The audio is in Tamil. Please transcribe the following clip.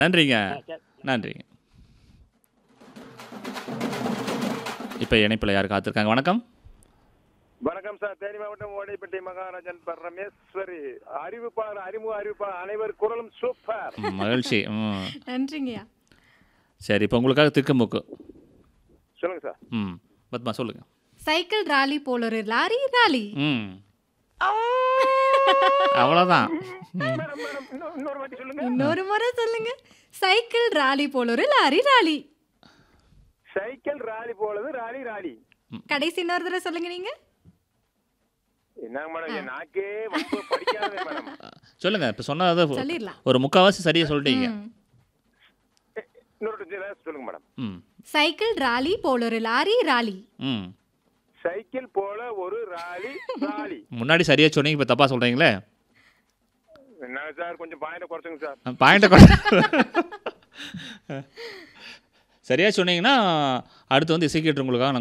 நன்றிங்க சரி. நன்றிங்க இப்போ இணைப்பில் யார் காத்திருக்காங்க வணக்கம் வணக்கம் சார் தேனி மாவட்டம் ஓடைப்பட்டி மகாராஜன் பர் ரமேஸ்வரி அறிவிப்பாளர் அறிமுக அறிவிப்பாளர் அனைவர் குரலும் சூப்பர் ம், மகிழ்ச்சி ம் நன்றிங்கய்யா சரி இப்போ உங்களுக்காக திக்குமுக்கு சொல்லுங்க சார் ம் பத்மா சொல்லுங்கள் சைக்கிள் ராலி போல ஒரு லாரி ராலி ம் அவ்வளோதான் மேடம் மேடம் இன்னொரு- இன்னொரு வாட்டி சொல்லுங்க இன்னொரு முறை சொல்லுங்க சைக்கிள் ராலி போல ஒரு லாரி ராலி சைக்கிள் ராலி போலது ராலி ராலி கடைசி இன்னொரு தடவை சொல்லுங்க நீங்க என்னங்க மேடம் என் நாக்கே வந்து படிக்காத மேடம் சொல்லுங்க இப்போ சொன்னது சொல்லிடலாம் ஒரு முக்கால்வாசி சரியாக சொல்லிட்டீங்க ம். இன்னொரு வாட்டி சொல்லுங்க மேடம் ம் சைக்கிள் ராலி போல ஒரு லாரி ராலி ம் சைக்கிள் போல ஒரு ராலி ராலி முன்னாடி சரியாக சொன்னீங்க இப்போ தப்பாக சொல்கிறீங்களே என்னங்க சார் கொஞ்சம் பாயிண்ட குறைச்சுங்க சார் பாயிண்ட்டை சரியாக சொன்னீங்கன்னா அடுத்து வந்து இசைக்கிட்டு உங்களுக்காக நான்